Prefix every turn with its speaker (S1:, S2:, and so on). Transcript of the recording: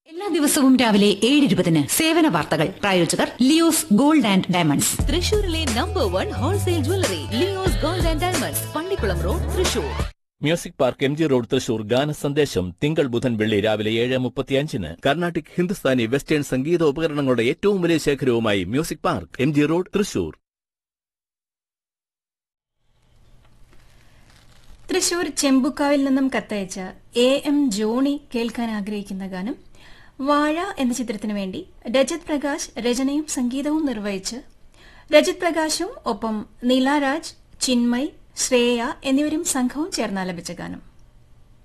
S1: എല്ലാ ദിവസവും രാവിലെ ഏഴ് ഇരുപതിന് സേവന വാർത്തകൾ പ്രായോജകർ ലിയോസ് ഗോൾഡ് ആൻഡ് ഡയമണ്ട്സ്
S2: തൃശൂരിലെ number one wholesale jewellery Leos gold and diamonds Pallikkulam road Thrissur
S3: music park M G road Thrissur ഗാന സന്ദേശം തിങ്കൾ ബുധൻ വെള്ളി രാവിലെ ഏഴ് മുപ്പത്തിയഞ്ചിന് കർണാട്ടിക് ഹിന്ദുസ്ഥാനി വെസ്റ്റേൺ സംഗീത ഉപകരണങ്ങളുടെ ഏറ്റവും വലിയ ശേഖരവുമായി music park M G road Thrissur
S4: Thrissur ചെമ്പുക്കാവിൽ നിന്നും കത്തയച്ച എ എം ജോണി കേൾക്കാൻ ആഗ്രഹിക്കുന്ന ഗാനം വാഴ എന്ന ചിത്രത്തിനു വേണ്ടി രജത് പ്രകാശ് രചനയും സംഗീതവും നിർവഹിച്ച് രജത് പ്രകാശും ഒപ്പം നീലാരാജ് ചിന്മയ് ശ്രേയ എന്നിവരും സംഘവും ചേർന്നാലപിച്ച ഗാനം